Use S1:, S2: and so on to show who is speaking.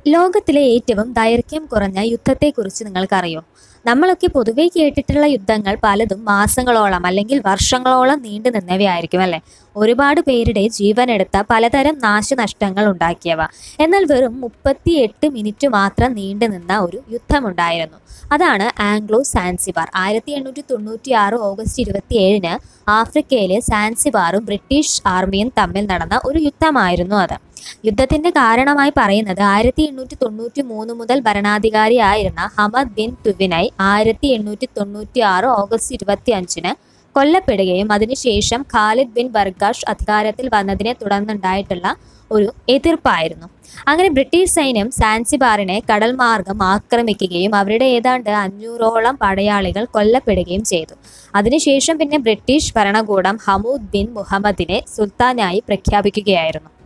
S1: ലോകത്തിലെ ഏറ്റവും ദൈർഘ്യം കുറഞ്ഞ യുദ്ധത്തെക്കുറിച്ച് നിങ്ങൾക്കറിയോ നമ്മളൊക്കെ പൊതുവെ കേട്ടിട്ടുള്ള യുദ്ധങ്ങൾ പലതും മാസങ്ങളോളം അല്ലെങ്കിൽ വർഷങ്ങളോളം നീണ്ടു നിന്നവയായിരിക്കും അല്ലേ ഒരുപാട് പേരുടെ ജീവനെടുത്ത പലതരം നാശനഷ്ടങ്ങൾ ഉണ്ടാക്കിയവ എന്നാൽ വെറും മുപ്പത്തിയെട്ട് മിനിറ്റ് മാത്രം നീണ്ടു നിന്ന ഒരു യുദ്ധമുണ്ടായിരുന്നു അതാണ് ആംഗ്ലോ സാൻസിബാർ ആയിരത്തി എണ്ണൂറ്റി തൊണ്ണൂറ്റി ആറ് ഓഗസ്റ്റ് ഇരുപത്തി ഏഴിന് ആഫ്രിക്കയിലെ സാൻസിബാറും ബ്രിട്ടീഷ് ആർമിയും തമ്മിൽ നടന്ന ഒരു യുദ്ധമായിരുന്നു അത് യുദ്ധത്തിന്റെ കാരണമായി പറയുന്നത് ആയിരത്തി എണ്ണൂറ്റി തൊണ്ണൂറ്റി മൂന്ന് മുതൽ ഭരണാധികാരിയായിരുന്ന ഹമദ് ബിൻ തുവിനൈ ആയിരത്തി എണ്ണൂറ്റി തൊണ്ണൂറ്റി ആറ് ഓഗസ്റ്റ് ഇരുപത്തി അഞ്ചിന് കൊല്ലപ്പെടുകയും അതിനുശേഷം ഖാലിദ് ബിൻ ബർഗാഷ് അധികാരത്തിൽ വന്നതിനെ തുടർന്നുണ്ടായിട്ടുള്ള ഒരു എതിർപ്പായിരുന്നു അങ്ങനെ ബ്രിട്ടീഷ് സൈന്യം സാൻസിബാറിനെ കടൽ മാർഗം ആക്രമിക്കുകയും അവരുടെ ഏതാണ്ട് അഞ്ഞൂറോളം പടയാളികൾ കൊല്ലപ്പെടുകയും ചെയ്തു അതിനുശേഷം പിന്നെ ബ്രിട്ടീഷ് ഭരണകൂടം ഹമൂദ് ബിൻ മുഹമ്മദിനെ സുൽത്താനായി പ്രഖ്യാപിക്കുകയായിരുന്നു